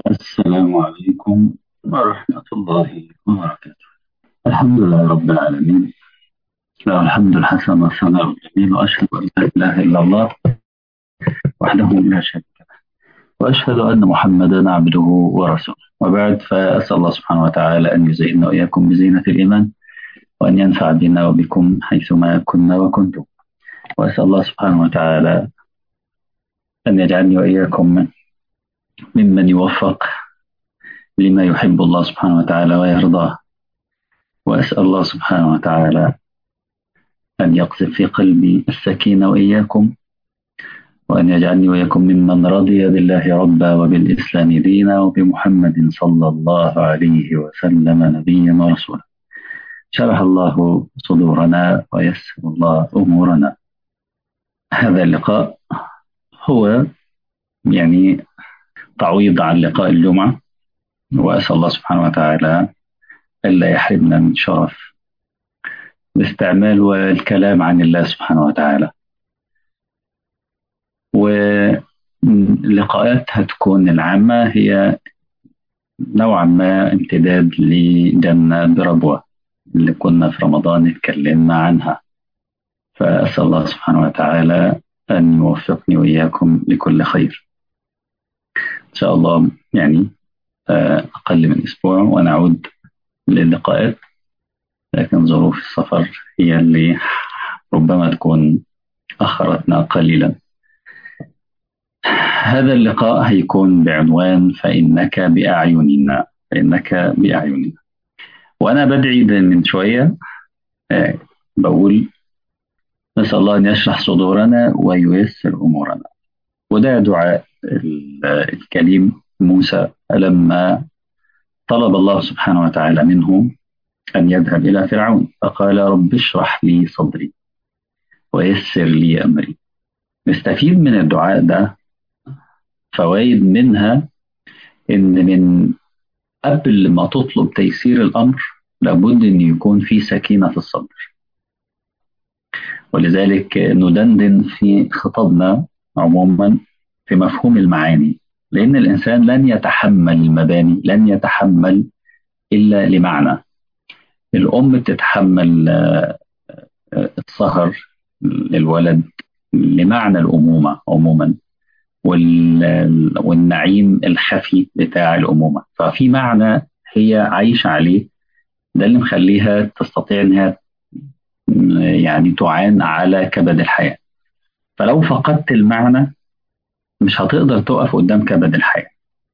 السلام عليكم ورحمة الله وبركاته الحمد لله رب العالمين له الحمد الحسن والثناء الجميل وأشهد أن لا إله إلا الله وحده لا شريك له وأشهد أن محمدا عبده ورسوله وبعد فأسأل الله سبحانه وتعالى أن يزيننا وإياكم بزينة الإيمان وأن ينفع بنا وبكم حيثما كنا وكنتم وأسأل الله سبحانه وتعالى أن يجعلني وإياكم ممن يوفق لما يحب الله سبحانه وتعالى ويرضاه وأسأل الله سبحانه وتعالى أن يقذف في قلبي السكينة وإياكم وأن يجعلني وإياكم ممن رضي بالله ربا وبالإسلام دينا وبمحمد صلى الله عليه وسلم نبيا ورسولا شرح الله صدورنا ويسر الله أمورنا هذا اللقاء هو يعني تعويض عن لقاء الجمعة وأسأل الله سبحانه وتعالى ألا يحرمنا من شرف الاستعمال والكلام عن الله سبحانه وتعالى واللقاءات هتكون العامة هي نوعا ما امتداد لجنة بربوة اللي كنا في رمضان اتكلمنا عنها فأسأل الله سبحانه وتعالى أن يوفقني وإياكم لكل خير إن شاء الله يعني أقل من أسبوع ونعود للقاءات لكن ظروف السفر هي اللي ربما تكون أخرتنا قليلا هذا اللقاء هيكون بعنوان فإنك بأعيننا فإنك بأعيننا وأنا بدعي من شوية بقول نسأل الله أن يشرح صدورنا وييسر أمورنا وده دعاء الكريم موسى لما طلب الله سبحانه وتعالى منه أن يذهب إلى فرعون فقال رب اشرح لي صدري ويسر لي أمري نستفيد من الدعاء ده فوائد منها إن من قبل ما تطلب تيسير الأمر لابد أن يكون في سكينة في الصدر ولذلك ندندن في خطابنا عموما في مفهوم المعاني لأن الإنسان لن يتحمل المباني لن يتحمل إلا لمعنى الأم بتتحمل السهر للولد لمعنى الأمومة عموما والنعيم الخفي بتاع الأمومة ففي معنى هي عايشة عليه ده اللي مخليها تستطيع انها يعني تعان على كبد الحياة فلو فقدت المعنى مش هتقدر تقف قدام كبد الحياة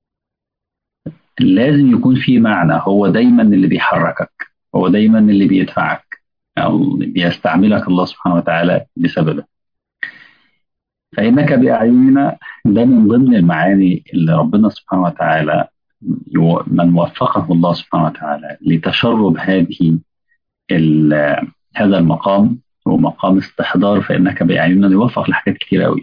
لازم يكون في معنى هو دايما اللي بيحركك هو دايما اللي بيدفعك أو بيستعملك الله سبحانه وتعالى بسببه فإنك بأعيننا ده من ضمن المعاني اللي ربنا سبحانه وتعالى من وفقه الله سبحانه وتعالى لتشرب هذه هذا المقام هو مقام استحضار فإنك بأعيننا يوفق لحاجات كتير قوي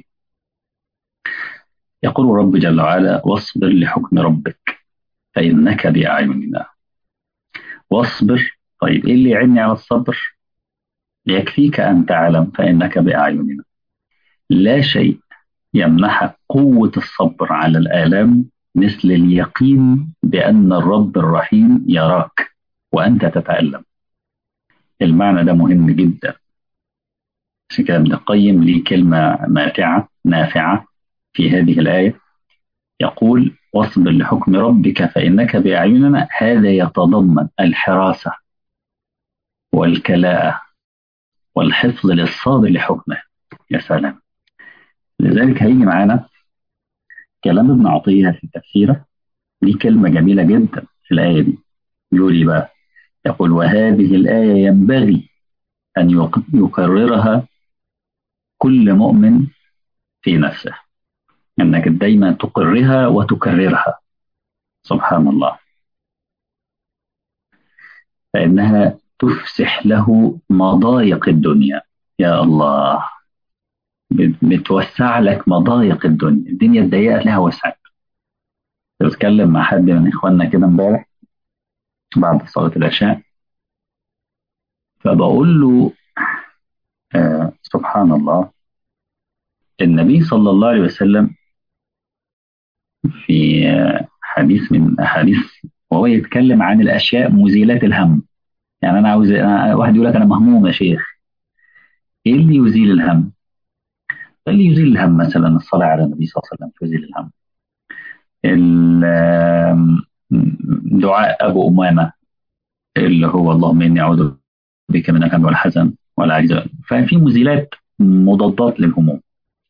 يقول رب جل وعلا واصبر لحكم ربك فإنك بأعيننا واصبر طيب إيه اللي يعني على الصبر يكفيك أن تعلم فإنك بأعيننا لا شيء يمنحك قوة الصبر على الآلام مثل اليقين بأن الرب الرحيم يراك وأنت تتألم المعنى ده مهم جدا عشان كده ابن القيم ليه كلمة ماتعة نافعة في هذه الآية يقول واصبر لحكم ربك فإنك بأعيننا هذا يتضمن الحراسة والكلاءة والحفظ للصابر لحكمه يا سلام لذلك هيجي معانا كلام ابن عطية في تفسيره دي كلمة جميلة جدا في الآية دي يقول لي بقى يقول وهذه الآية ينبغي أن يكررها كل مؤمن في نفسه أنك دايما تقرها وتكررها سبحان الله فإنها تفسح له مضايق الدنيا يا الله بتوسع لك مضايق الدنيا الدنيا الضيقة لها وسعت بتكلم مع حد من إخواننا كده امبارح بعد صلاة العشاء فبقول له آه سبحان الله النبي صلى الله عليه وسلم في حديث من أحاديث وهو يتكلم عن الأشياء مزيلات الهم يعني أنا عاوز أنا واحد يقول لك أنا مهموم يا شيخ إيه اللي يزيل الهم؟ اللي يزيل الهم مثلا الصلاة على النبي صلى الله عليه وسلم يزيل الهم دعاء أبو أمامة اللي هو اللهم إني أعوذ بك من الهم والحزن والعجز ففي مزيلات مضادات للهموم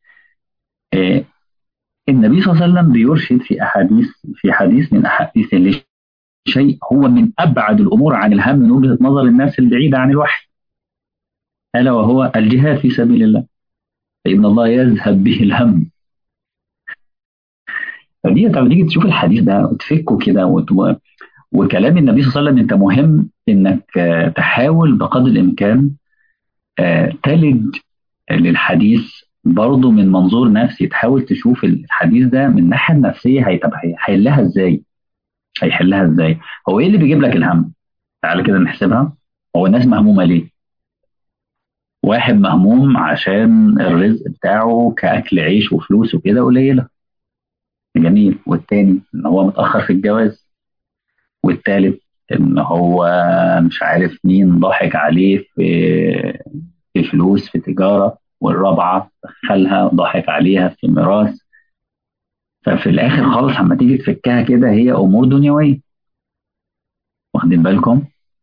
النبي صلى الله عليه وسلم بيرشد في أحاديث في حديث من أحاديث شيء هو من أبعد الأمور عن الهم من وجهة نظر الناس البعيدة عن الوحي ألا وهو الجهاد في سبيل الله فإن الله يذهب به الهم فدي لما تيجي تشوف الحديث ده وتفكه كده وكلام النبي صلى الله عليه وسلم انت مهم انك تحاول بقدر الامكان تلج للحديث برضه من منظور نفسي تحاول تشوف الحديث ده من الناحيه النفسيه هيحلها ازاي هيحلها ازاي هو ايه اللي بيجيب لك الهم تعالى كده نحسبها هو الناس مهمومه ليه واحد مهموم عشان الرزق بتاعه كأكل عيش وفلوس وكده قليلة جميل والتاني ان هو متأخر في الجواز والتالت ان هو مش عارف مين ضحك عليه في في فلوس في تجارة والرابعة دخلها ضحك عليها في ميراث ففي الاخر خالص لما تيجي تفكها كده هي امور دنيوية واخدين بالكم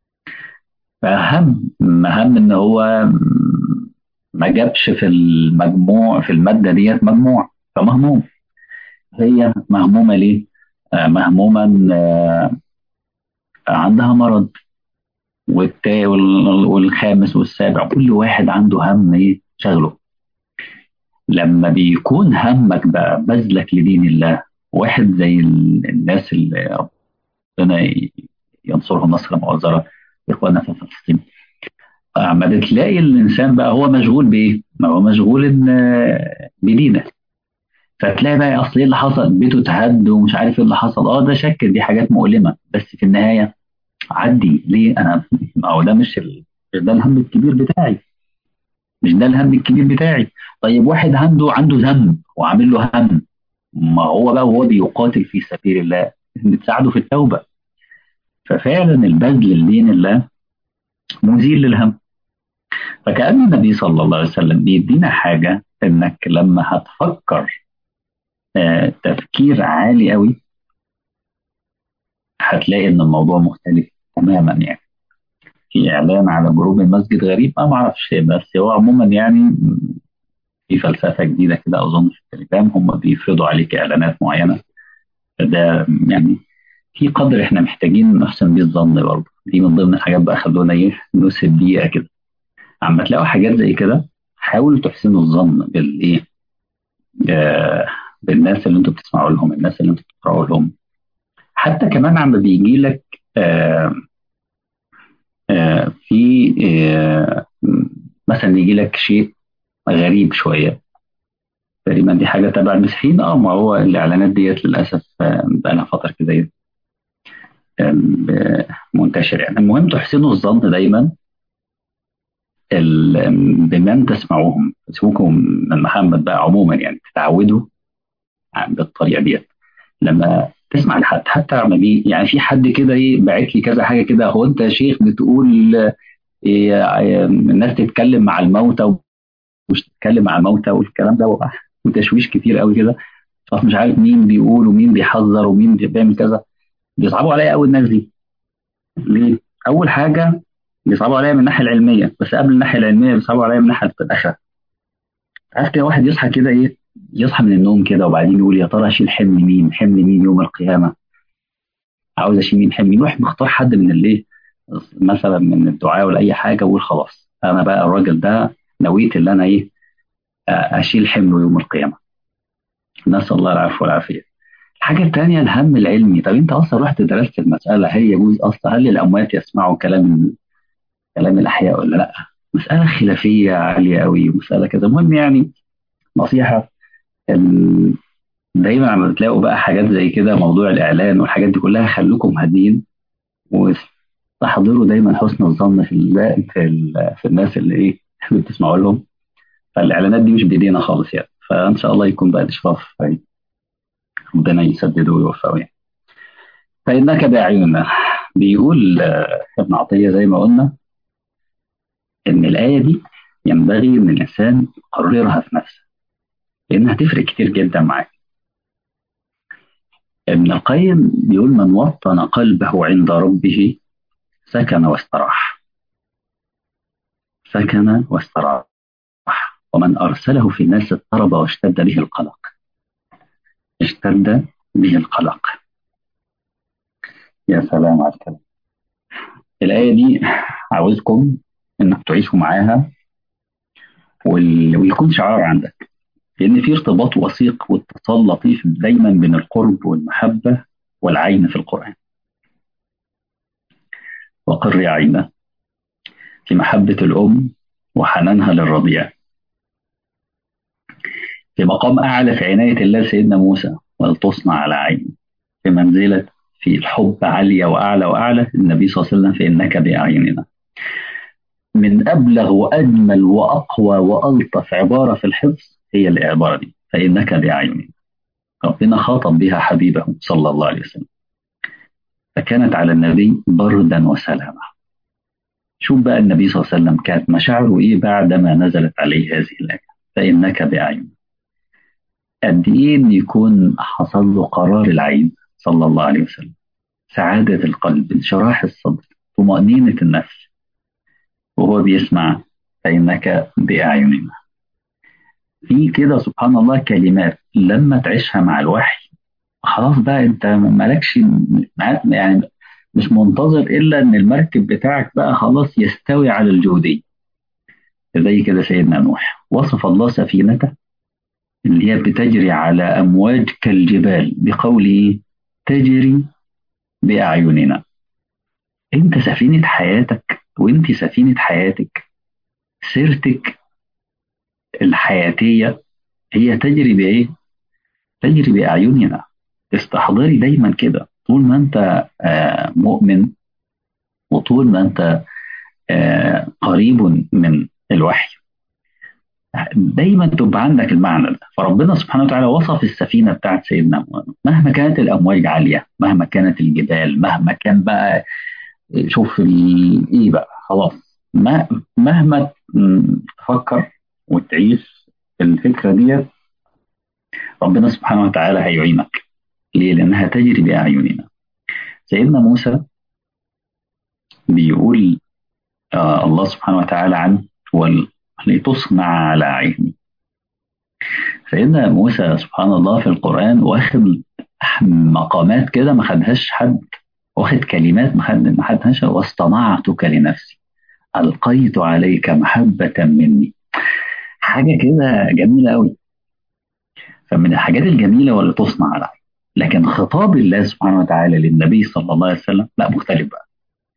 فأهم أهم إن هو ما جابش في المجموع في المادة ديت مجموع فمهموم هي مهمومة ليه؟ آه مهمومة آه عندها مرض والتا والخامس والسابع كل واحد عنده هم ايه شغله لما بيكون همك بقى بذلك لدين الله واحد زي الناس اللي ربنا ينصرهم نصرا مؤزرا اخواننا في فلسطين اما بتلاقي الانسان بقى هو مشغول بايه؟ ما هو مشغول ان بدينه فتلاقي بقى اصل ايه اللي حصل؟ بيته اتهد ومش عارف ايه اللي حصل اه ده شك دي حاجات مؤلمه بس في النهايه عدي ليه انا ما هو ده مش ال... مش ده الهم الكبير بتاعي مش ده الهم الكبير بتاعي طيب واحد عنده عنده ذنب وعامل له هم ما هو بقى وهو بيقاتل في سبيل الله بتساعده في التوبه ففعلا البذل لدين الله مزيل للهم فكأن النبي صلى الله عليه وسلم بيدينا حاجة انك لما هتفكر آه تفكير عالي قوي هتلاقي ان الموضوع مختلف تماما يعني في اعلان على جروب المسجد غريب ما معرفش بس هو عموما يعني في فلسفه جديده كده اظن في التليجرام هم بيفرضوا عليك اعلانات معينه ده يعني في قدر احنا محتاجين نحسن بيه الظن برضه دي من ضمن الحاجات بقى خلونا ايه نسب دقيقه كده عم تلاقوا حاجات زي كده حاولوا تحسنوا الظن بالايه آه بالناس اللي انتوا بتسمعوا لهم الناس اللي انتوا بتقراوا لهم حتى كمان عم بيجي لك آه آه في آه مثلا يجي لك شيء غريب شويه تقريبا دي حاجه تبع المسيحيين اه ما هو الاعلانات ديت للاسف بقى لها فتره كده منتشر يعني المهم تحسنوا الظن دايما بمن تسمعوهم سيبوكم من محمد بقى عموما يعني تتعودوا بالطريقه ديت لما تسمع لحد حتى لما بي يعني في حد كده ايه باعت لي كذا حاجه كده هو انت يا شيخ بتقول إيه الناس تتكلم مع الموتى ومش تتكلم مع الموتى والكلام ده وتشويش كتير قوي كده خلاص مش عارف مين بيقول ومين بيحذر ومين بيعمل كذا بيصعبوا عليا قوي الناس دي ليه؟ اول حاجه بيصعبوا عليا من الناحيه العلميه بس قبل الناحيه العلميه بيصعبوا عليا من ناحيه الاخره عارف كده واحد يصحى كده ايه يصحى من النوم كده وبعدين يقول يا ترى اشيل حمل مين حمل مين يوم القيامه عاوز اشيل مين حمل مين يروح مختار حد من الايه مثلا من الدعاء ولا اي حاجه ويقول خلاص انا بقى الراجل ده نويت اللي انا ايه اشيل حمله يوم القيامه نسال الله العفو والعافيه الحاجة الثانية الهم العلمي طب انت اصلا رحت درست المسألة هل يجوز اصلا هل الاموات يسمعوا كلام كلام الاحياء ولا لا مسألة خلافية عالية قوي ومسألة كده المهم يعني نصيحة دايما لما بتلاقوا بقى حاجات زي كده موضوع الاعلان والحاجات دي كلها خلوكم هاديين واستحضروا دايما حسن الظن في ال في, ال في الناس اللي ايه اللي بتسمعوا لهم فالاعلانات دي مش بايدينا خالص يعني فان شاء الله يكون بقى الاشراف ربنا يسدده ويوفقه يعني فإنك بأعيننا بيقول ابن عطية زي ما قلنا إن الآية دي ينبغي إن الإنسان يقررها في نفسه لأنها هتفرق كتير جدا معاه ابن القيم بيقول من وطن قلبه عند ربه سكن واستراح سكن واستراح ومن أرسله في الناس اضطرب واشتد به القلق اشتد به القلق يا سلام على الكلام الآية دي عاوزكم إنك تعيشوا معاها وال... ويكون شعار عندك لأن في ارتباط وثيق واتصال لطيف دايما بين القرب والمحبة والعين في القرآن وقر عينه في محبة الأم وحنانها للرضيع في مقام أعلى في عناية الله سيدنا موسى ولتصنع على عينه في منزلة في الحب عالية وأعلى وأعلى النبي صلى الله عليه وسلم فإنك بأعيننا من أبلغ وأجمل وأقوى وألطف عبارة في الحفظ هي العبارة دي فإنك بأعيننا ربنا خاطب بها حبيبه صلى الله عليه وسلم فكانت على النبي بردا وسلاما شوف بقى النبي صلى الله عليه وسلم كانت مشاعره إيه بعدما نزلت عليه هذه الآية فإنك بأعيننا قد إيه إن يكون حصل له قرار العين صلى الله عليه وسلم سعادة القلب انشراح الصدر طمأنينة النفس وهو بيسمع فإنك بأعيننا في كده سبحان الله كلمات لما تعيشها مع الوحي خلاص بقى انت مالكش يعني مش منتظر الا ان المركب بتاعك بقى خلاص يستوي على الجودي زي كده سيدنا نوح وصف الله سفينته اللي هي بتجري على امواج كالجبال بقوله تجري باعيننا انت سفينه حياتك وانت سفينه حياتك سيرتك الحياتيه هي تجري بايه؟ تجري باعيننا استحضري دايما كده طول ما انت آه مؤمن وطول ما انت آه قريب من الوحي دايما تبقى عندك المعنى ده فربنا سبحانه وتعالى وصف السفينه بتاعت سيدنا مهما كانت الامواج عاليه مهما كانت الجبال مهما كان بقى شوف ايه بقى خلاص ما مهما تفكر وتعيش الفكره دي ربنا سبحانه وتعالى هيعينك ليه؟ لأنها تجري بأعيننا سيدنا موسى بيقول آه الله سبحانه وتعالى عنه لتصنع على عيني سيدنا موسى سبحان الله في القرآن واخد مقامات كده ما خدهاش حد واخد كلمات ما خدهاش واصطنعتك لنفسي ألقيت عليك محبة مني حاجة كده جميلة قوي فمن الحاجات الجميلة واللي تصنع على عيني لكن خطاب الله سبحانه وتعالى للنبي صلى الله عليه وسلم لا مختلف بقى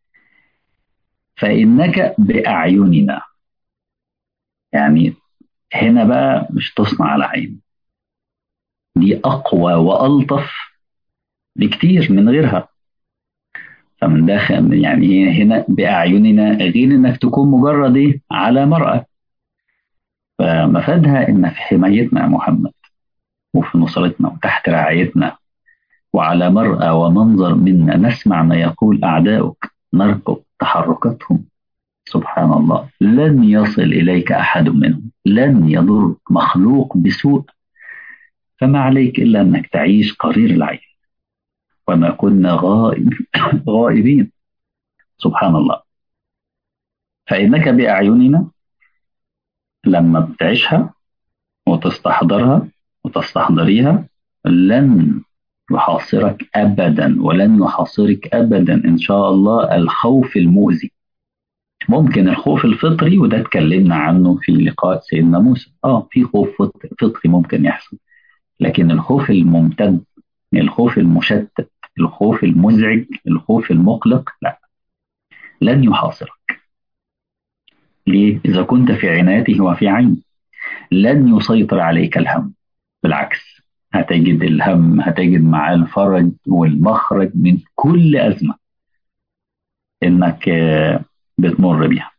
فإنك بأعيننا يعني هنا بقى مش تصنع على عين دي أقوى وألطف بكتير من غيرها فمن داخل يعني هنا بأعيننا غير إنك تكون مجرد إيه على مرأة فمفادها إن في حمايتنا يا محمد وفي نصرتنا وتحت رعايتنا وعلى مرأى ومنظر منا نسمع ما يقول أعداؤك نرقب تحركاتهم سبحان الله لن يصل إليك أحد منهم لن يضر مخلوق بسوء فما عليك إلا أنك تعيش قرير العين وما كنا غائب غائبين سبحان الله فإنك بأعيننا لما بتعيشها وتستحضرها وتستحضريها لن يحاصرك أبدا ولن يحاصرك أبدا إن شاء الله الخوف المؤذي ممكن الخوف الفطري وده اتكلمنا عنه في لقاء سيدنا موسى اه في خوف فطري ممكن يحصل لكن الخوف الممتد الخوف المشتت الخوف المزعج الخوف المقلق لا لن يحاصرك ليه؟ إذا كنت في عنايته وفي عين لن يسيطر عليك الهم بالعكس هتجد الهم هتجد معاه الفرج والمخرج من كل أزمة إنك بتمر بيها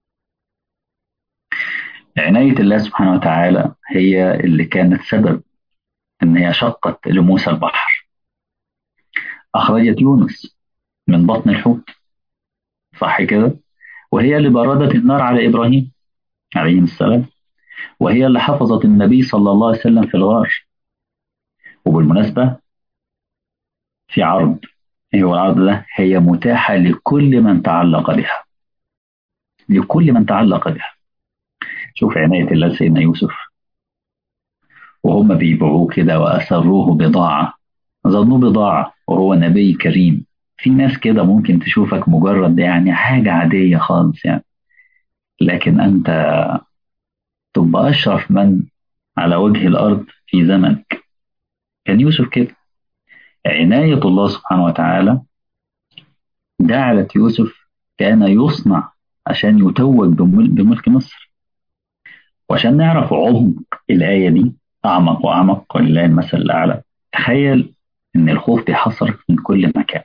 عناية الله سبحانه وتعالى هي اللي كانت سبب إن هي شقت لموسى البحر أخرجت يونس من بطن الحوت صح كده وهي اللي بردت النار على إبراهيم عليه السلام وهي اللي حفظت النبي صلى الله عليه وسلم في الغار وبالمناسبة في عرض ايه هو العرض ده هي متاحة لكل من تعلق بها لكل من تعلق بها شوف عناية الله سيدنا يوسف وهم بيبيعوه كده وأسروه بضاعة ظنوه بضاعة وهو نبي كريم في ناس كده ممكن تشوفك مجرد يعني حاجة عادية خالص يعني لكن أنت تبقى أشرف من على وجه الأرض في زمنك كان يوسف كده عناية الله سبحانه وتعالى جعلت يوسف كان يصنع عشان يتوج بملك مصر وعشان نعرف عمق الآية دي أعمق وأعمق ولله المثل الأعلى تخيل إن الخوف بيحصرك من كل مكان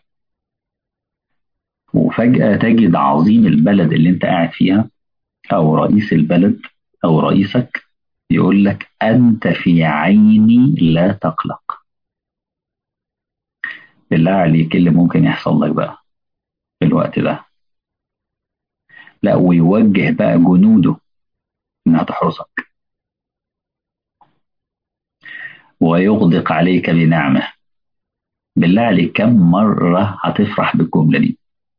وفجأة تجد عظيم البلد اللي أنت قاعد فيها أو رئيس البلد أو رئيسك يقول لك أنت في عيني لا تقلق بالله عليك اللي ممكن يحصل لك بقى في الوقت ده لا ويوجه بقى جنوده انها تحرسك ويغدق عليك بنعمه بالله عليك كم مرة هتفرح بالجملة دي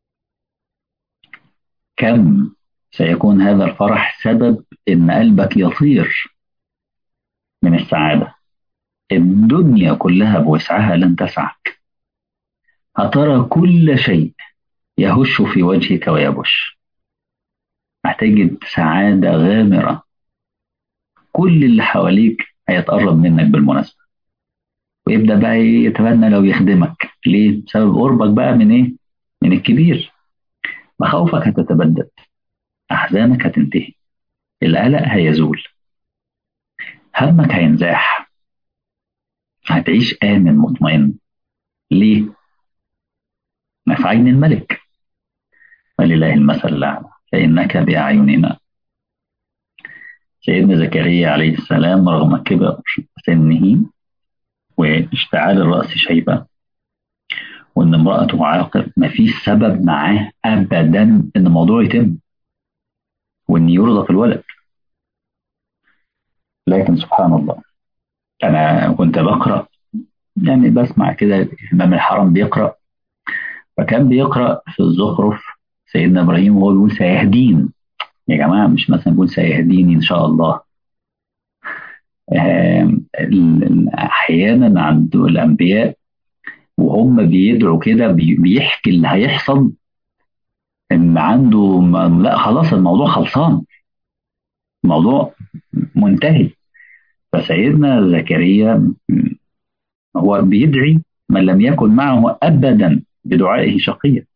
كم سيكون هذا الفرح سبب ان قلبك يطير من السعادة الدنيا كلها بوسعها لن تسعك هترى كل شيء يهش في وجهك ويبش هتجد سعادة غامرة كل اللي حواليك هيتقرب منك بالمناسبة ويبدأ بقى يتمنى لو يخدمك ليه؟ بسبب قربك بقى من ايه؟ من الكبير مخاوفك هتتبدد أحزانك هتنتهي القلق هيزول همك هينزاح هتعيش آمن مطمئن ليه؟ في عين الملك ولله المثل الأعلى فإنك بأعيننا سيدنا زكريا عليه السلام رغم كبر سنه واشتعال الرأس شيبة وإن امرأته عاقر مفيش سبب معاه أبدا إن الموضوع يتم وإن يرضى في الولد لكن سبحان الله أنا كنت بقرأ يعني بسمع كده إمام الحرم بيقرأ فكان بيقرأ في الزخرف سيدنا إبراهيم وهو بيقول سيهدين يا جماعة مش مثلا بيقول سيهديني إن شاء الله أحيانا عند الأنبياء وهم بيدعوا كده بيحكي اللي هيحصل إن عنده لا خلاص الموضوع خلصان الموضوع منتهي فسيدنا زكريا هو بيدعي من لم يكن معه أبدا بدعائه شقيا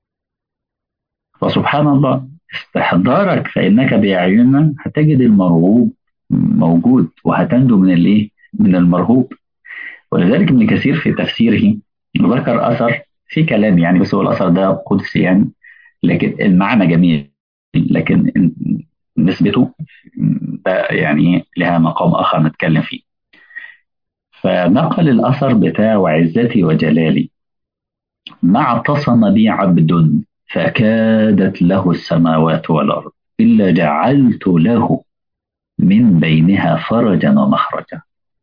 فسبحان الله استحضارك فإنك بأعيننا هتجد المرغوب موجود وهتنجو من الايه؟ من المرهوب ولذلك ابن كثير في تفسيره ذكر أثر في كلام يعني بس هو الأثر ده قدسي يعني لكن المعنى جميل لكن نسبته ده يعني لها مقام آخر نتكلم فيه فنقل الأثر بتاع وعزتي وجلالي ما اعتصم بي عبد فكادت له السماوات والأرض إلا جعلت له من بينها فرجا ومخرجا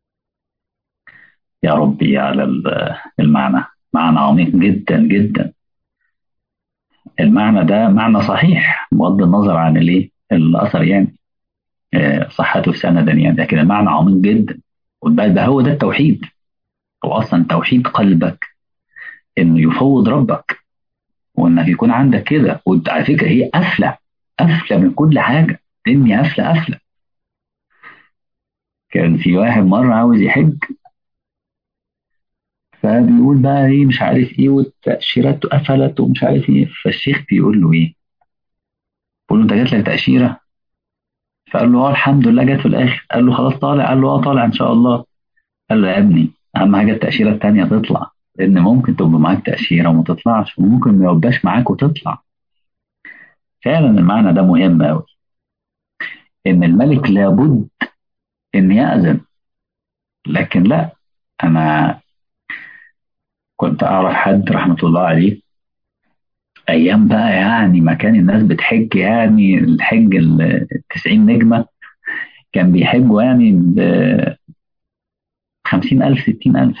يا ربي على المعنى معنى عميق جدا جدا المعنى ده معنى صحيح بغض النظر عن الايه الاثر يعني صحته سندا يعني لكن المعنى عميق جدا ده هو ده التوحيد هو اصلا توحيد قلبك انه يفوض ربك وانك يكون عندك كده وعلى فكره هي افلى افلى من كل حاجه الدنيا افلى افلى كان في واحد مره عاوز يحج فبيقول بقى ايه مش عارف ايه والتاشيرات قفلت ومش عارف ايه فالشيخ بيقول له ايه بيقول له انت جات لك تاشيره فقال له اه الحمد لله جت في الاخر قال له خلاص طالع قال له اه طالع ان شاء الله قال له يا ابني اهم حاجه التاشيره الثانيه تطلع لان ممكن تبقى معاك تاشيره وما تطلعش وممكن ما يبقاش معاك وتطلع فعلا المعنى ده مهم قوي ان الملك لابد ان ياذن لكن لا انا كنت اعرف حد رحمه الله عليه ايام بقى يعني ما كان الناس بتحج يعني الحج ال 90 نجمه كان بيحجوا يعني ب 50000 60000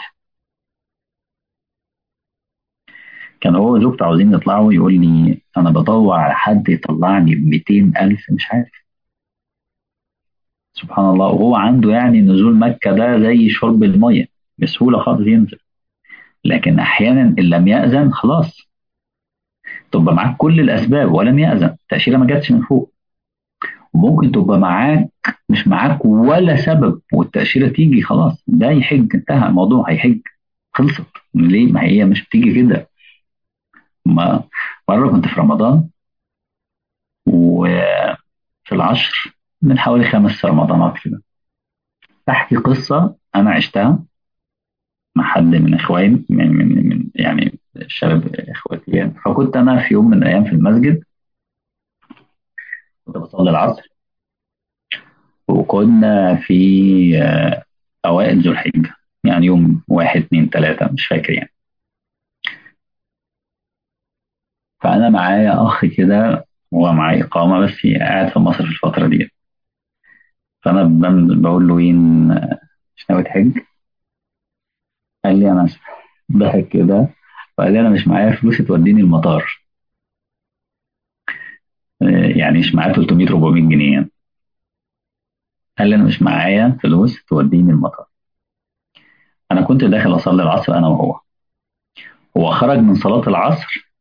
كان هو وزوجته عاوزين يطلعوا يقول لي انا بدور على حد يطلعني ب 200000 مش عارف سبحان الله وهو عنده يعني نزول مكة ده زي شرب المية بسهولة خالص ينزل لكن أحيانا إن لم يأذن خلاص تبقى معاك كل الأسباب ولم يأذن التأشيرة ما جاتش من فوق وممكن تبقى معاك مش معاك ولا سبب والتأشيرة تيجي خلاص ده يحج انتهى الموضوع هيحج خلصت ليه ما هي مش بتيجي كده ما مرة كنت في رمضان وفي العشر من حوالي خمس رمضانات كده بحكي قصة أنا عشتها مع حد من إخواني من, من, من يعني الشباب إخواتي يعني فكنت أنا في يوم من الأيام في المسجد كنت بصلي العصر وكنا في أوائل ذو الحجة يعني يوم واحد اتنين تلاتة مش فاكر يعني فأنا معايا أخ كده هو معاه إقامة بس قاعد في مصر في الفترة دي فأنا بقول له وين مش ناوي تحج؟ قال لي أنا ضحك كده وقال لي أنا مش معايا فلوس توديني المطار يعني مش معايا 300 400 جنيه يعني. قال لي أنا مش معايا فلوس توديني المطار أنا كنت داخل أصلي العصر أنا وهو هو خرج من صلاة العصر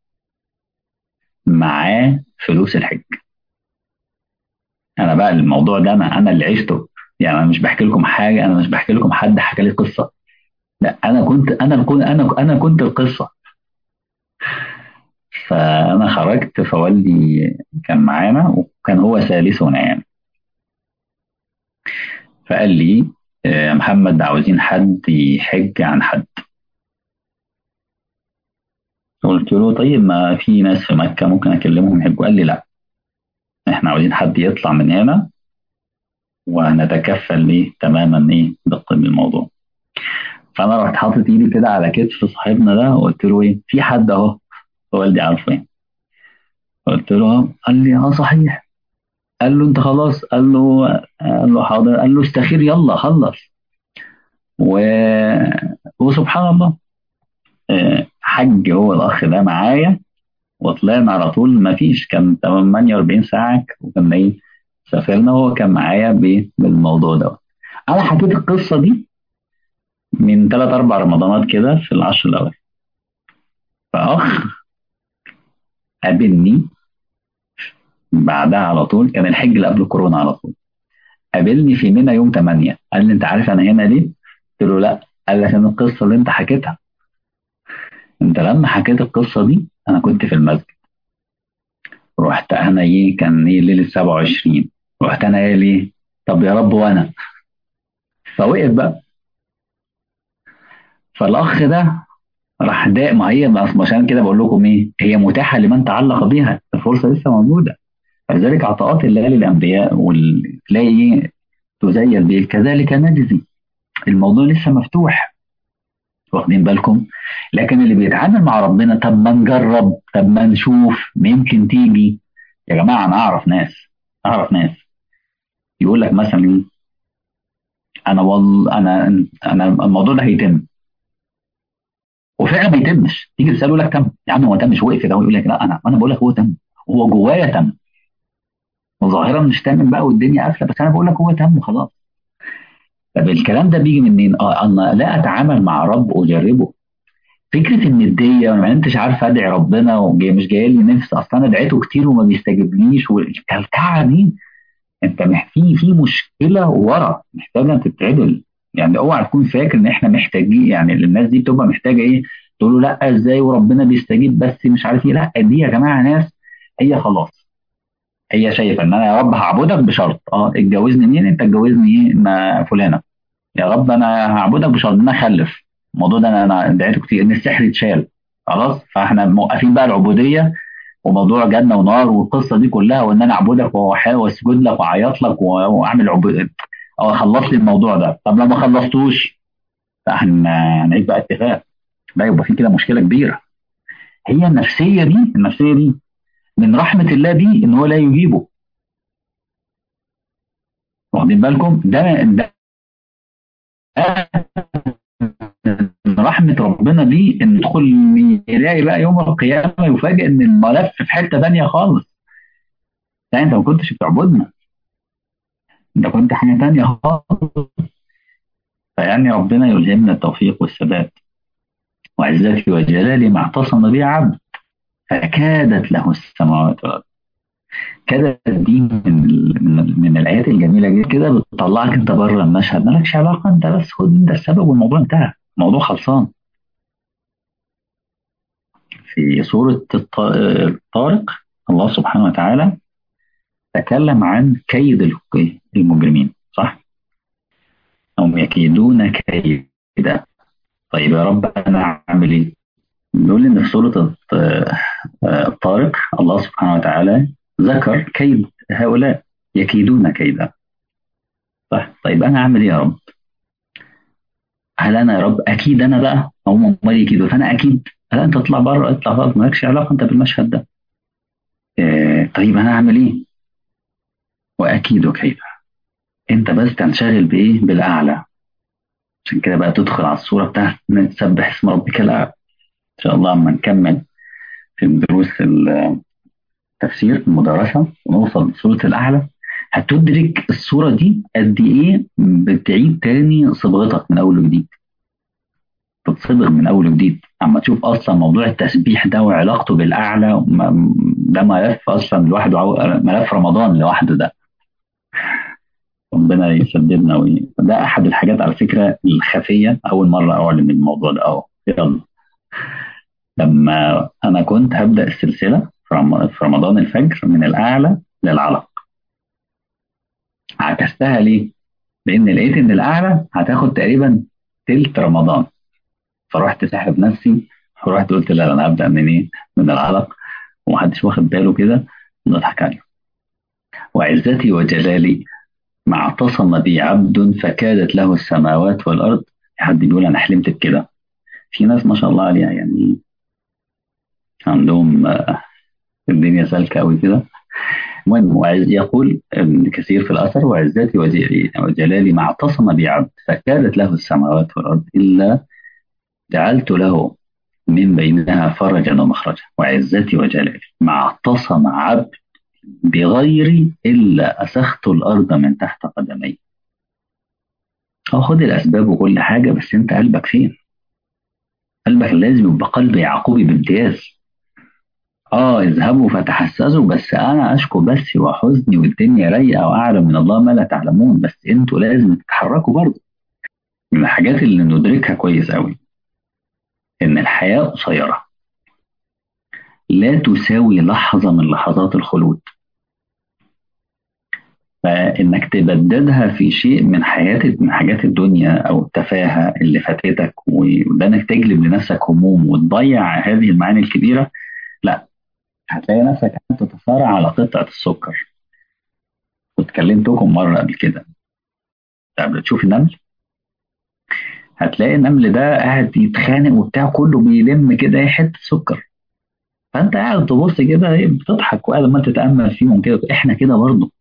معاه فلوس الحج انا بقى الموضوع ده انا انا اللي عشته يعني انا مش بحكي لكم حاجه انا مش بحكي لكم حد حكى لي قصه لا انا كنت انا كنت انا انا كنت القصه فانا خرجت فوالدي كان معانا وكان هو ثالثنا يعني فقال لي يا محمد عاوزين حد يحج عن حد قلت له طيب ما في ناس في مكة ممكن أكلمهم يحجوا قال لي لا احنا عاوزين حد يطلع من هنا وهنتكفل ليه تماما ايه بالموضوع فانا رحت حاطط ايدي كده على كتف صاحبنا ده وقلت له ايه في حد اهو والدي عارفه ايه قلت له قال لي اه صحيح قال له انت خلاص قال له قال له حاضر قال له استخير يلا خلص و... وسبحان الله حج هو الاخ ده معايا وطلعنا على طول ما فيش كان 48 ساعة وكنا ايه سافرنا وهو كان معايا بالموضوع ده انا حكيت القصة دي من ثلاث اربع رمضانات كده في العشر الاول فاخ قابلني بعدها على طول كان الحج اللي قبل كورونا على طول قابلني في منى يوم 8 قال لي انت عارف انا هنا ليه؟ قلت له لا قال لي عشان القصه اللي انت حكيتها انت لما حكيت القصه دي انا كنت في المسجد رحت انا ايه كان ايه ليله 27 رحت انا ايه ليه طب يا رب وانا فوقف بقى فالاخ ده راح داق ما هي عشان كده بقول لكم ايه هي متاحه لمن تعلق بها الفرصه لسه موجوده فلذلك عطاءات الله للانبياء وتلاقي تزين به كذلك نجزي الموضوع لسه مفتوح واخدين بالكم لكن اللي بيتعامل مع ربنا طب ما نجرب طب ما نشوف يمكن تيجي يا جماعه انا اعرف ناس اعرف ناس يقول لك مثلا ايه انا والله انا انا الموضوع ده هيتم وفعلا ما يتمش تيجي تساله لك تم يا عم هو تمش وقف كده ويقول لك لا انا انا بقول لك هو تم هو جوايا تم وظاهرا مش تم بقى والدنيا قافله بس انا بقول لك هو تم خلاص طب الكلام ده بيجي منين؟ اه انا لا اتعامل مع رب اجربه فكره النديه ما انتش عارف ادعي ربنا ومش جاي لي نفس اصل انا دعيته كتير وما بيستجيبليش والكلكعه دي انت في في مشكله ورا محتاجه تتعدل يعني اوعى تكون فاكر ان احنا محتاجين يعني الناس دي بتبقى محتاجه ايه؟ تقول له لا ازاي وربنا بيستجيب بس مش عارف ايه لا دي يا جماعه ناس هي خلاص هي شايفه ان انا يا رب هعبدك بشرط اه اتجوزني مين انت اتجوزني ايه ما فلانه يا رب انا هعبدك بشرط ان انا اخلف الموضوع ده انا دعيته كتير ان السحر يتشال خلاص فاحنا موقفين بقى العبوديه وموضوع جنه ونار والقصه دي كلها وان انا اعبدك واسجد لك واعيط لك واعمل عبوديه او اخلص لي الموضوع ده طب لو ما خلصتوش فاحنا هنعيد بقى اتفاق لا يبقى في كده مشكله كبيره هي النفسيه دي النفسيه دي من رحمه الله بيه ان هو لا يجيبه واخدين بالكم ده ده من رحمه ربنا بيه ان يدخل يلاقي بقى يوم القيامه يفاجئ ان الملف في حته ثانيه خالص لا انت ما كنتش بتعبدنا انت كنت حاجه ثانيه خالص فيعني ربنا يلهمنا التوفيق والثبات وعزتي وجلالي ما اعتصم بي عبد فكادت له السماوات والارض كادت دي من ال- من, ال- من الايات الجميله جدا كده بتطلعك انت بره المشهد مالكش علاقه انت بس خد انت السبب والموضوع انتهى الموضوع خلصان في سوره الط- الطارق الله سبحانه وتعالى تكلم عن كيد ال- المجرمين صح؟ هم يكيدون كيدا طيب يا رب انا اعمل ايه؟ بيقول ان في سوره الط- الطارق الله سبحانه وتعالى ذكر كيد هؤلاء يكيدون كيدا صح؟ طيب انا اعمل ايه يا رب؟ هل انا يا رب اكيد انا بقى هم امال يكيدوا فانا اكيد لا انت اطلع بره اطلع بره مالكش علاقه انت بالمشهد ده آه طيب انا اعمل ايه؟ واكيد كيدا انت بس تنشغل بايه؟ بالاعلى عشان كده بقى تدخل على الصوره بتاعت تسبح اسم ربك الاعلى ان شاء الله اما نكمل في دروس التفسير المدرسه ونوصل لسوره الاعلى هتدرك الصوره دي قد ايه بتعيد تاني صبغتك من اول وجديد تتصبغ من اول وجديد اما تشوف اصلا موضوع التسبيح ده وعلاقته بالاعلى م- ده ملف اصلا لوحده عو- ملف رمضان لوحده ده ربنا يسددنا وي... ده احد الحاجات على فكره الخفيه اول مره اعلن الموضوع ده اهو يلا لما انا كنت هبدا السلسله في رم- في رمضان الفجر من الاعلى للعلق عكستها ليه؟ لان لقيت ان الاعلى هتاخد تقريبا تلت رمضان فرحت ساحب نفسي ورحت قلت لا انا هبدا من ايه؟ من العلق ومحدش واخد باله كده نضحك عليه وعزتي وجلالي ما اعتصم بي عبد فكادت له السماوات والارض حد بيقول انا حلمت بكده في ناس ما شاء الله عليها يعني عندهم آه، الدنيا سالكه قوي كده المهم وعز يقول ابن كثير في الاثر وعزتي وج- وجلالي ما اعتصم بي عبد فكادت له السماوات والارض الا جعلت له من بينها فرجا ومخرجا وعزتي وجلالي ما اعتصم عبد بغيري إلا أسخت الأرض من تحت قدمي أو خد الأسباب وكل حاجة بس أنت قلبك فين قلبك لازم يبقى قلب يعقوبي بامتياز آه اذهبوا فتحسسوا بس أنا أشكو بثي وحزني والدنيا رايقة وأعلم من الله ما لا تعلمون بس أنتوا لازم تتحركوا برضه من الحاجات اللي ندركها كويس قوي إن الحياة قصيرة لا تساوي لحظة من لحظات الخلود فإنك تبددها في شيء من حياة من حاجات الدنيا أو التفاهة اللي فاتتك وده إنك تجلب لنفسك هموم وتضيع هذه المعاني الكبيرة لا هتلاقي نفسك تتصارع على قطعة السكر واتكلمتكم مرة قبل كده قبل تشوف النمل هتلاقي النمل ده قاعد يتخانق وبتاع كله بيلم كده ايه حتة سكر فانت قاعد تبص كده ايه بتضحك وقاعد ما تتأمل فيهم كده احنا كده برضه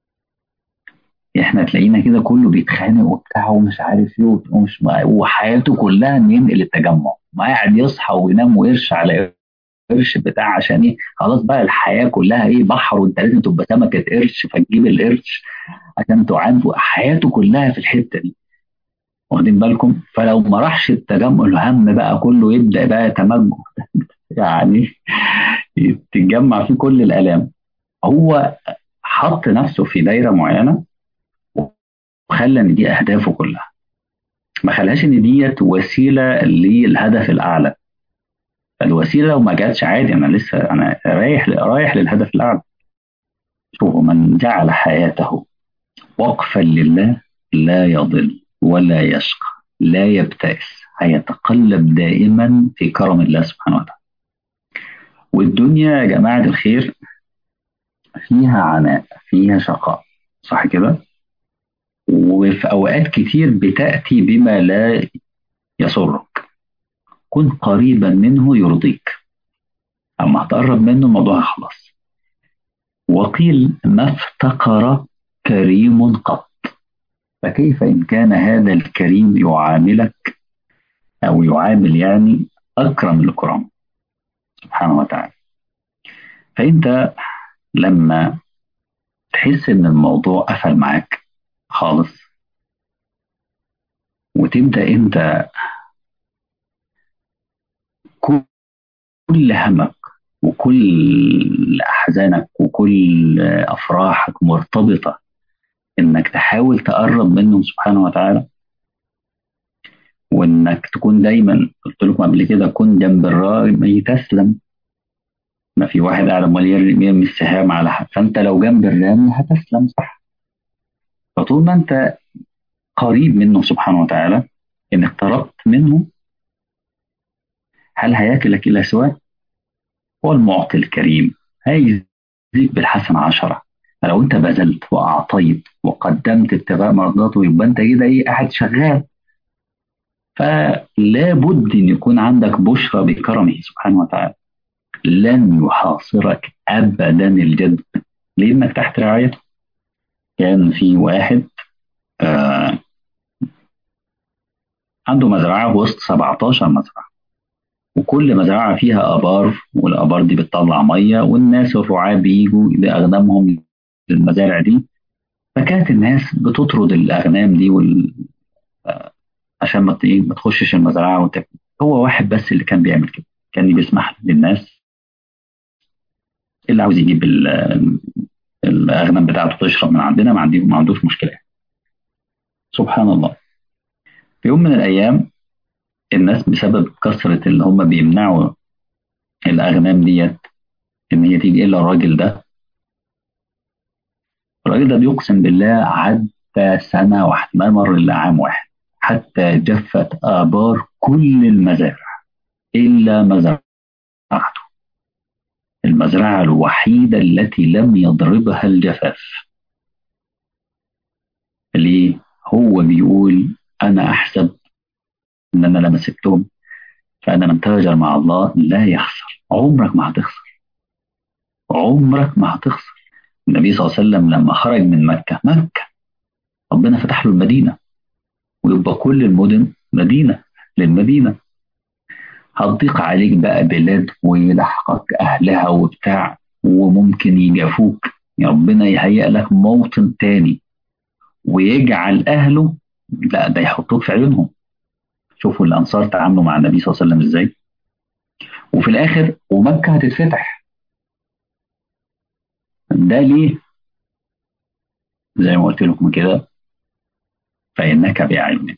احنا تلاقينا كده كله بيتخانق وبتاع ومش عارف ايه ومش وحياته كلها ان ينقل التجمع ما قاعد يصحى وينام وقرش على قرش بتاع عشان ايه خلاص بقى الحياه كلها ايه بحر وانت لازم تبقى سمكه قرش فتجيب القرش عشان تعان حياته كلها في الحته دي واخدين بالكم فلو ما راحش التجمع الهم بقى كله يبدا بقى يتمجد يعني تتجمع فيه كل الالام هو حط نفسه في دايره معينه وخلى ان دي اهدافه كلها ما خلاش ان ديت وسيله للهدف الاعلى فالوسيله لو ما جاتش عادي انا لسه انا رايح رايح للهدف الاعلى شوفوا من جعل حياته وقفا لله لا يضل ولا يشقى لا يبتئس هيتقلب دائما في كرم الله سبحانه وتعالى والدنيا يا جماعه الخير فيها عناء فيها شقاء صح كده وفي اوقات كتير بتاتي بما لا يسرك كن قريبا منه يرضيك أما هتقرب منه الموضوع خلاص وقيل ما افتقر كريم قط فكيف إن كان هذا الكريم يعاملك أو يعامل يعني أكرم الكرام سبحانه وتعالى فأنت لما تحس إن الموضوع قفل معاك خالص وتبدأ أنت كل همك وكل أحزانك وكل أفراحك مرتبطة إنك تحاول تقرب منه سبحانه وتعالى وإنك تكون دايما قلت لكم قبل كده كن جنب الراجل تسلم ما في واحد قاعد امال يرمي السهام على حد فانت لو جنب الرامي هتسلم صح فطول ما انت قريب منه سبحانه وتعالى ان اقتربت منه هل هياكلك الى سواه هو المعطي الكريم هيزيد بالحسن عشرة لو انت بذلت واعطيت وقدمت اتباع مرضاته يبقى انت كده ايه قاعد شغال فلا بد ان يكون عندك بشرى بكرمه سبحانه وتعالى لن يحاصرك ابدا الجد لانك تحت رعايته كان في واحد آه عنده مزرعه وسط 17 مزرعه وكل مزرعه فيها ابار والابار دي بتطلع ميه والناس الرعاة بيجوا باغنامهم للمزارع دي فكانت الناس بتطرد الاغنام دي وال آه عشان ما ما تخشش المزرعه وتاكل هو واحد بس اللي كان بيعمل كده كان بيسمح للناس اللي عاوز يجيب الاغنام بتاعته تشرب من عندنا ما, عندي ما عندوش مشكله سبحان الله في يوم من الايام الناس بسبب كثره اللي هم بيمنعوا الاغنام ديت ان هي تيجي الا الراجل ده الراجل ده بيقسم بالله عدى سنه واحتمال مر الا عام واحد حتى جفت ابار كل المزارع الا مزرعته المزرعة الوحيدة التي لم يضربها الجفاف ليه؟ هو بيقول أنا أحسب إن أنا لما سبتهم فأنا من تاجر مع الله لا يخسر عمرك ما هتخسر عمرك ما هتخسر النبي صلى الله عليه وسلم لما خرج من مكة مكة ربنا فتح له المدينة ويبقى كل المدن مدينة للمدينة هتضيق عليك بقى بلاد ويلحقك أهلها وبتاع وممكن يجافوك ربنا يهيئ لك موطن تاني ويجعل أهله لا ده يحطوك في عيونهم شوفوا الأنصار تعاملوا مع النبي صلى الله عليه وسلم إزاي وفي الآخر ومكة هتتفتح ده ليه زي ما قلت لكم كده فإنك بأعيننا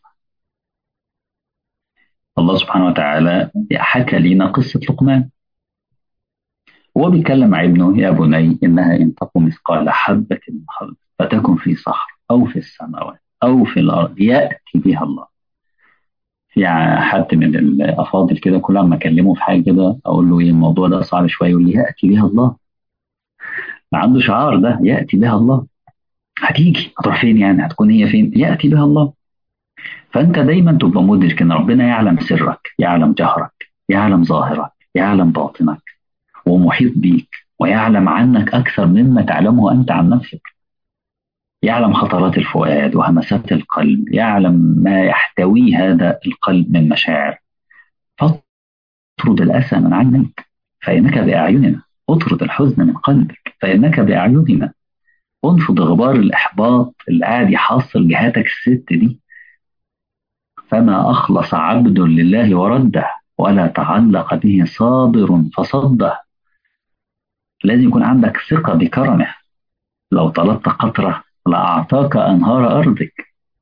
الله سبحانه وتعالى حكى لنا قصة لقمان هو بيتكلم مع ابنه يا بني إنها إن تقم مثقال حبة من خردل فتكن في صخر أو في السماوات أو في الأرض يأتي بها الله في حد من الأفاضل كده كل ما أكلمه في حاجة كده أقول له إيه الموضوع ده صعب شوية يقول لي يأتي بها الله عنده شعار ده يأتي بها الله هتيجي هتروح فين يعني هتكون هي فين يأتي بها الله فأنت دايما تبقى مدرك إن ربنا يعلم سرك يعلم جهرك يعلم ظاهرك يعلم باطنك ومحيط بيك ويعلم عنك أكثر مما تعلمه أنت عن نفسك يعلم خطرات الفؤاد وهمسات القلب يعلم ما يحتويه هذا القلب من مشاعر فاطرد الأسى من عينيك فإنك بأعيننا اطرد الحزن من قلبك فإنك بأعيننا انفض غبار الإحباط اللي قاعد يحصل جهاتك الست دي فما أخلص عبد لله ورده ولا تعلق به صابر فصده لازم يكون عندك ثقة بكرمه لو طلبت قطرة لأعطاك أنهار أرضك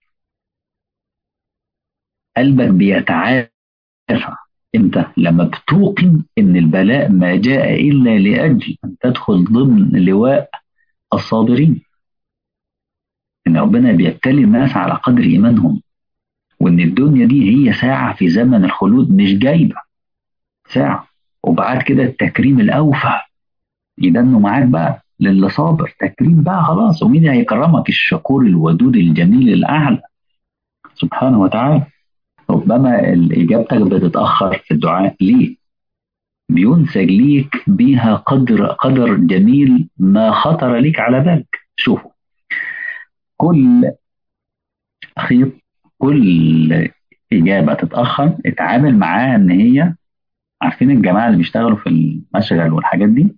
قلبك بيتعافى امتى لما بتوقن ان البلاء ما جاء الا لاجل ان تدخل ضمن لواء الصابرين ان ربنا بيبتلي الناس على قدر ايمانهم وان الدنيا دي هي ساعة في زمن الخلود مش جايبة ساعة وبعد كده التكريم الاوفى يدنوا معاك بقى للي صابر تكريم بقى خلاص ومين هيكرمك الشكور الودود الجميل الاعلى سبحانه وتعالى ربما إجابتك بتتأخر في الدعاء ليه؟ بينسج ليك بيها قدر قدر جميل ما خطر ليك على بالك شوفوا كل خيط كل إجابة تتأخر اتعامل معاها إن هي عارفين الجماعة اللي بيشتغلوا في المشغل والحاجات دي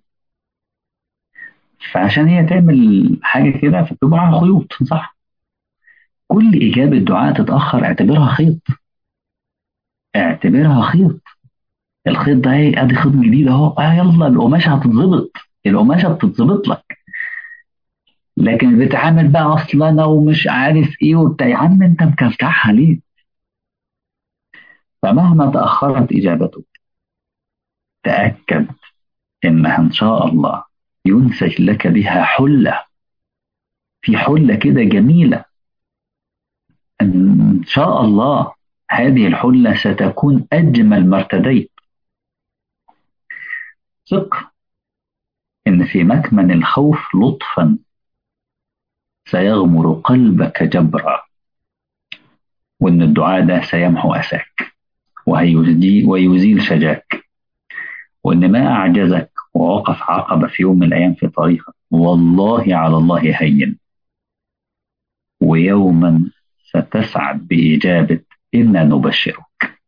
فعشان هي تعمل حاجة كده فبتبقى على خيوط صح كل إجابة دعاء تتأخر اعتبرها خيط اعتبرها خيط الخيط ده ايه ادي خيط جديد اهو اه يلا القماشه هتتظبط القماشه بتتظبط لك لكن بتعامل بقى اصل انا ومش عارف ايه وبتاع يا عم انت مكلكعها ليه؟ فمهما تاخرت اجابتك تاكد انها ان شاء الله ينسج لك بها حله في حله كده جميله ان شاء الله هذه الحله ستكون اجمل ما ارتديت ثق إن في مكمن الخوف لطفا سيغمر قلبك جبرا وإن الدعاء ده سيمحو أساك وهيزيل ويزيل شجاك وإن ما أعجزك ووقف عقبة في يوم من الأيام في طريقك والله على الله هين ويوما ستسعد بإجابة إنا نبشرك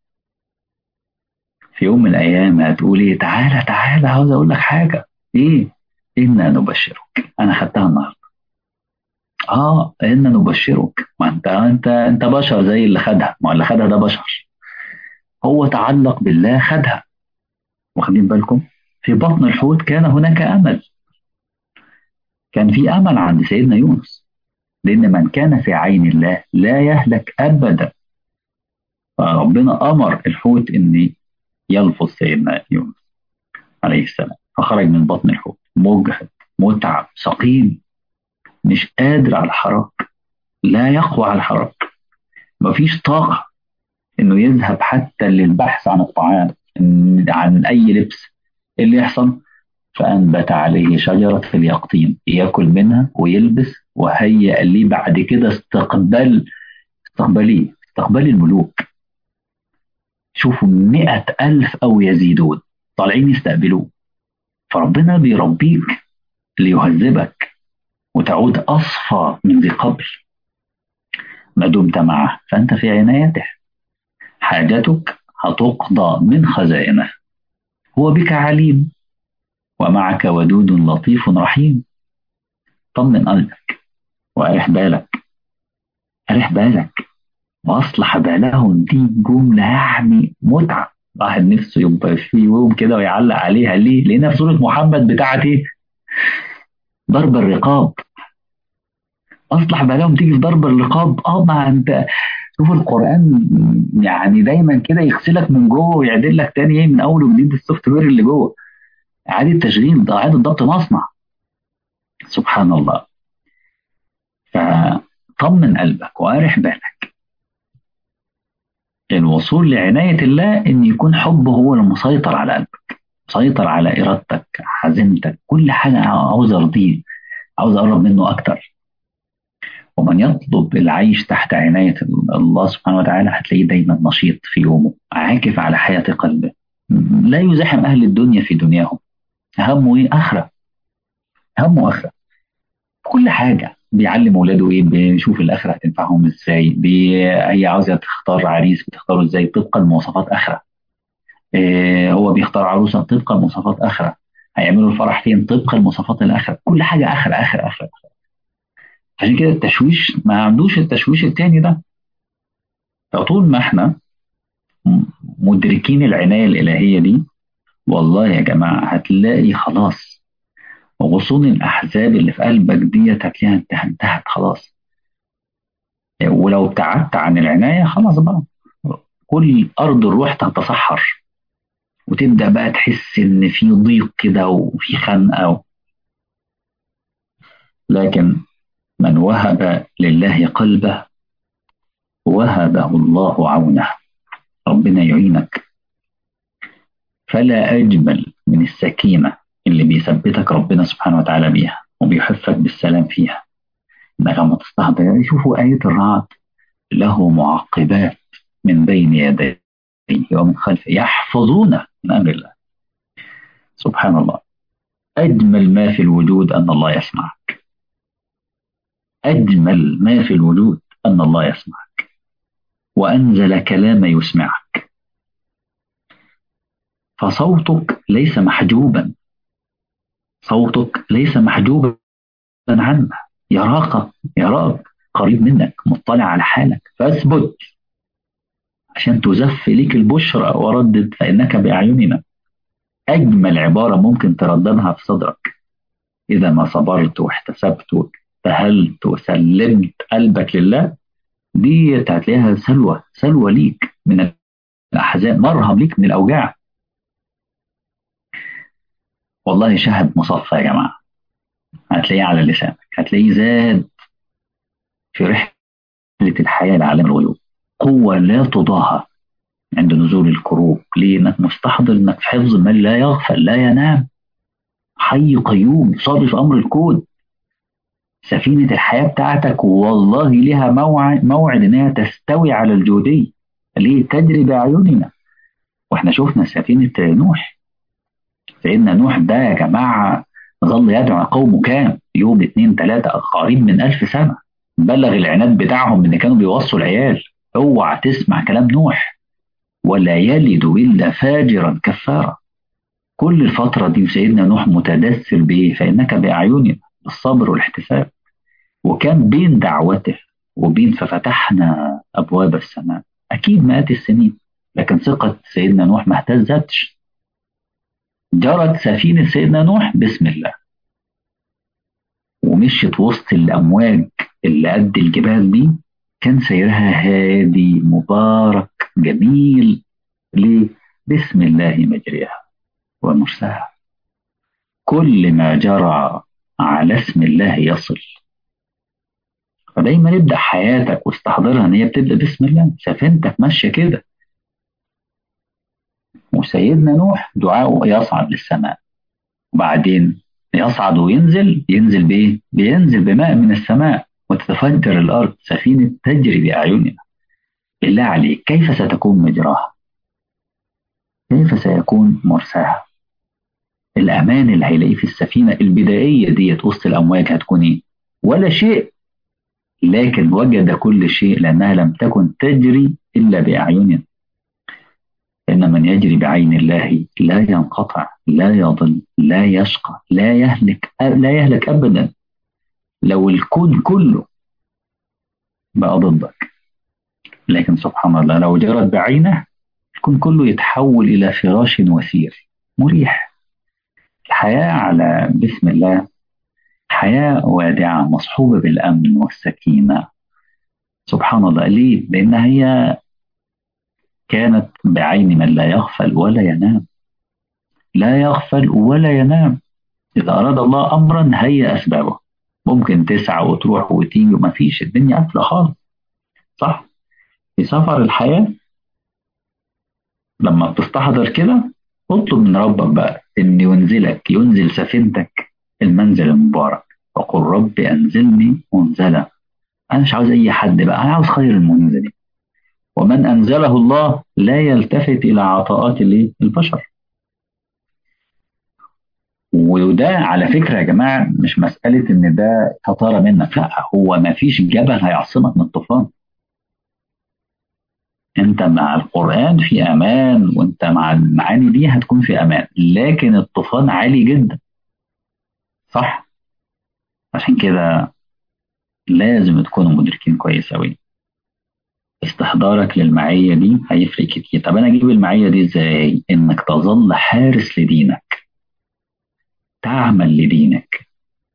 في يوم من الأيام هتقول إيه تعالى تعالى عاوز أقول لك حاجة إيه إنا نبشرك أنا خدتها النهاردة آه إنا نبشرك ما أنت أنت أنت بشر زي اللي خدها ما اللي خدها ده بشر هو تعلق بالله خدها واخدين بالكم في بطن الحوت كان هناك أمل كان في أمل عند سيدنا يونس لأن من كان في عين الله لا يهلك أبدا فربنا أمر الحوت إن يلفظ سيدنا يونس عليه السلام فخرج من بطن الحوت مجهد متعب سقيم مش قادر على الحراك لا يقوى على الحراك مفيش طاقة إنه يذهب حتى للبحث عن الطعام عن أي لبس اللي يحصل فأنبت عليه شجرة اليقطين يأكل منها ويلبس وهيأ لي بعد كده استقبال استقبالي استقبال الملوك شوفوا مئة ألف أو يزيدون طالعين يستقبلوه فربنا بيربيك ليهذبك وتعود أصفى من ذي قبل ما دمت معه فأنت في عنايته حاجتك هتقضى من خزائنه هو بك عليم ومعك ودود لطيف رحيم طمن قلبك وأرح بالك أرح بالك وأصلح بالهم دي جملة يعني متعة واحد نفسه يبقى في يوم كده ويعلق عليها ليه؟ لأنها في سورة محمد بتاعت إيه؟ ضرب الرقاب أصلح بالهم تيجي في ضرب الرقاب أه ما أنت شوف القرآن يعني دايما كده يغسلك من جوه ويعدل لك تاني إيه من أول وجديد السوفت وير اللي جوه إعادة تشغيل ده إعادة ضبط مصنع سبحان الله فطمن قلبك وأرح بالك الوصول لعناية الله إن يكون حبه هو المسيطر على قلبك مسيطر على إرادتك حزمتك كل حاجة عاوز أرضيه عاوز أقرب منه أكتر ومن يطلب العيش تحت عناية الله سبحانه وتعالى هتلاقيه دايما نشيط في يومه عاكف على حياة قلبه لا يزاحم أهل الدنيا في دنياهم همه إيه آخرة همه آخرة كل حاجة بيعلم اولاده ايه بيشوف الاخره هتنفعهم ازاي بي... هي عاوزه تختار عريس بتختاره ازاي طبقا لمواصفات اخره إيه هو بيختار عروسه طبقا لمواصفات اخره هيعملوا الفرح فين طبقا لمواصفات الاخره كل حاجه اخره اخره اخره عشان كده التشويش ما عندوش التشويش التاني ده فطول ما احنا مدركين العنايه الالهيه دي والله يا جماعه هتلاقي خلاص وغصون الأحزاب اللي في قلبك ديت هتلاقيها انتهت انتهت خلاص ولو ابتعدت عن العناية خلاص بقى كل أرض الروح تتصحر وتبدأ بقى تحس إن في ضيق كده وفي خنقة لكن من وهب لله قلبه وهبه الله عونه ربنا يعينك فلا أجمل من السكينة اللي بيثبتك ربنا سبحانه وتعالى بيها وبيحفك بالسلام فيها انك لما تستحضر شوفوا آية الرعد له معقبات من بين يديه ومن خلفه يحفظون من أمر الله سبحان الله أجمل ما في الوجود أن الله يسمعك أجمل ما في الوجود أن الله يسمعك وأنزل كلام يسمعك فصوتك ليس محجوبا صوتك ليس محجوبا عنه يراك يراك قريب منك مطلع على حالك فاثبت عشان تزف ليك البشرى وردد فإنك بأعيننا أجمل عبارة ممكن ترددها في صدرك إذا ما صبرت واحتسبت واجتهلت وسلمت قلبك لله دي هتلاقيها سلوى سلوى ليك من الأحزان مرهم ليك من الأوجاع والله شهد مصفى يا جماعة هتلاقيه على لسانك هتلاقيه زاد في رحلة الحياة لعالم الغيوب قوة لا تضاهى عند نزول الكروب ليه انك مستحضر انك في حفظ من لا يغفل لا ينام حي قيوم صادف امر الكون سفينة الحياة بتاعتك والله لها موعد موعد انها تستوي على الجودية ليه تجري بأعيننا واحنا شفنا سفينة نوح سيدنا نوح ده يا جماعة ظل يدعو قومه كام يوم اتنين تلاتة قريب من ألف سنة بلغ العناد بتاعهم ان كانوا بيوصوا العيال اوعى تسمع كلام نوح ولا يلد الا فاجرا كفارا كل الفترة دي سيدنا نوح متدثر بايه فانك باعيننا الصبر والاحتساب وكان بين دعوته وبين ففتحنا ابواب السماء اكيد مئات السنين لكن ثقة سيدنا نوح ما اهتزتش جرت سفينة سيدنا نوح بسم الله ومشيت وسط الأمواج اللي قد الجبال دي كان سيرها هادي مبارك جميل ليه؟ بسم الله مجريها ومرساها كل ما جرى على اسم الله يصل فدايما ابدأ حياتك واستحضرها ان هي بتبدأ بسم الله سفينتك ماشية كده وسيدنا نوح دعاءه يصعد للسماء وبعدين يصعد وينزل ينزل بايه؟ بينزل بماء من السماء وتتفجر الارض سفينه تجري باعيننا. بالله عليك كيف ستكون مجراها؟ كيف سيكون مرساها؟ الامان اللي هيلاقيه في السفينه البدائيه ديت وسط الامواج هتكون ايه؟ ولا شيء لكن وجد كل شيء لانها لم تكن تجري الا باعيننا. إن من يجري بعين الله لا ينقطع لا يضل لا يشقى لا يهلك لا يهلك أبدا لو الكون كله بقى ضدك لكن سبحان الله لو جرت بعينه الكون كله يتحول إلى فراش وسير مريح الحياة على بسم الله حياة وادعة مصحوبة بالأمن والسكينة سبحان الله ليه؟ لأن هي كانت بعين من لا يغفل ولا ينام لا يغفل ولا ينام إذا أراد الله أمرا هيا أسبابه ممكن تسعى وتروح وتيجي وما فيش الدنيا قافلة خالص صح في سفر الحياة لما بتستحضر كده اطلب من ربك بقى ان ينزلك ينزل سفينتك المنزل المبارك وقل رب انزلني منزلا انا مش عاوز اي حد بقى انا عاوز خير المنزلين ومن أنزله الله لا يلتفت إلى عطاءات البشر وده على فكرة يا جماعة مش مسألة إن ده خطارة منك لا هو ما فيش جبل هيعصمك من الطوفان أنت مع القرآن في أمان وأنت مع المعاني دي هتكون في أمان لكن الطوفان عالي جدا صح عشان كده لازم تكونوا مدركين كويس أوي استحضارك للمعية دي هيفرق كتير طب أنا أجيب المعية دي إزاي إنك تظل حارس لدينك تعمل لدينك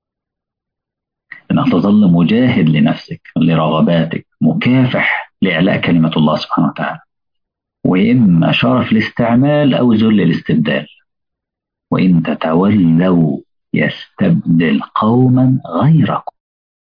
إنك تظل مجاهد لنفسك لرغباتك مكافح لإعلاء كلمة الله سبحانه وتعالى وإما شرف الاستعمال أو ذل الاستبدال وإن تتولوا يستبدل قوما غيركم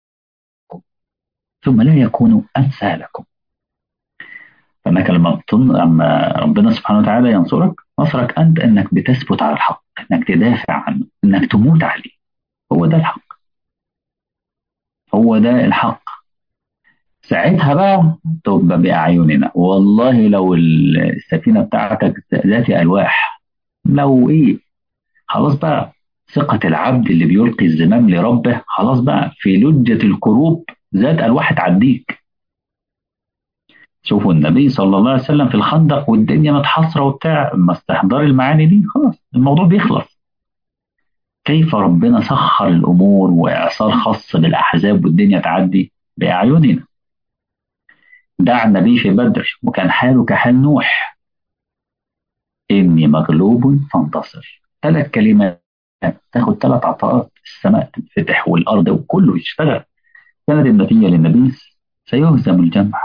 ثم لا يكونوا أمثالكم فانك لما لما ربنا سبحانه وتعالى ينصرك نصرك انت انك بتثبت على الحق انك تدافع عنه انك تموت عليه هو ده الحق هو ده الحق ساعتها بقى تبقى بأعيننا والله لو السفينة بتاعتك ذات ألواح لو إيه خلاص بقى ثقة العبد اللي بيلقي الزمام لربه خلاص بقى في لجة الكروب ذات ألواح تعديك شوفوا النبي صلى الله عليه وسلم في الخندق والدنيا متحصرة وبتاع اما استحضار المعاني دي خلاص الموضوع بيخلص كيف ربنا سخر الأمور وإعصار خاص بالأحزاب والدنيا تعدي بأعيننا دعا النبي في بدر وكان حاله كحال نوح إني مغلوب فانتصر ثلاث كلمات تاخد ثلاث عطاءات السماء تنفتح والأرض وكله يشتغل كانت النتيجة للنبي سيهزم الجمع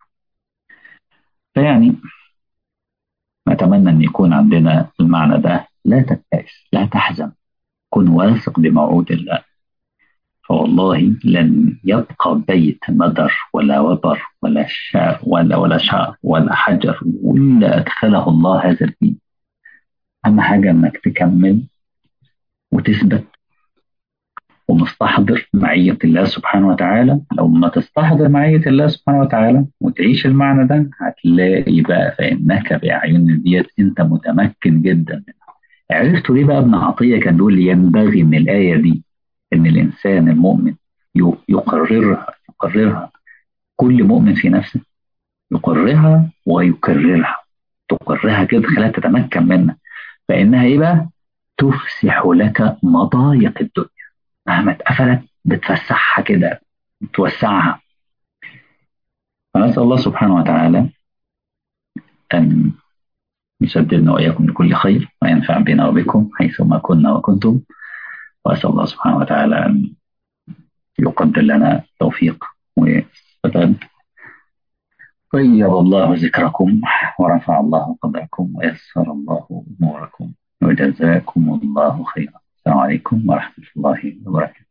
فيعني نتمنى أن يكون عندنا المعنى ده لا تبتئس لا تحزن كن واثق بموعود الله فوالله لن يبقى بيت مدر ولا وبر ولا شعر ولا ولا شعر ولا حجر إلا أدخله الله هذا الدين أهم حاجة إنك تكمل وتثبت ومستحضر معية الله سبحانه وتعالى لو ما تستحضر معية الله سبحانه وتعالى وتعيش المعنى ده هتلاقي بقى فإنك بأعين ديت أنت متمكن جدا منها عرفتوا ليه بقى ابن عطية كان بيقول ينبغي من الآية دي إن الإنسان المؤمن يقررها يقررها كل مؤمن في نفسه يقررها ويكررها تقررها كده خلاها تتمكن منها فإنها إيه بقى؟ تفسح لك مضايق الدنيا مهما اتقفلت بتفسحها كده بتوسعها فنسأل الله سبحانه وتعالى أن يسددنا وإياكم لكل خير وينفع بنا وبكم حيثما كنا وكنتم وأسأل الله سبحانه وتعالى أن يقدر لنا توفيق وسداد طيب الله ذكركم ورفع الله قدركم ويسر الله أموركم وجزاكم الله خيرا السلام عليكم ورحمة الله وبركاته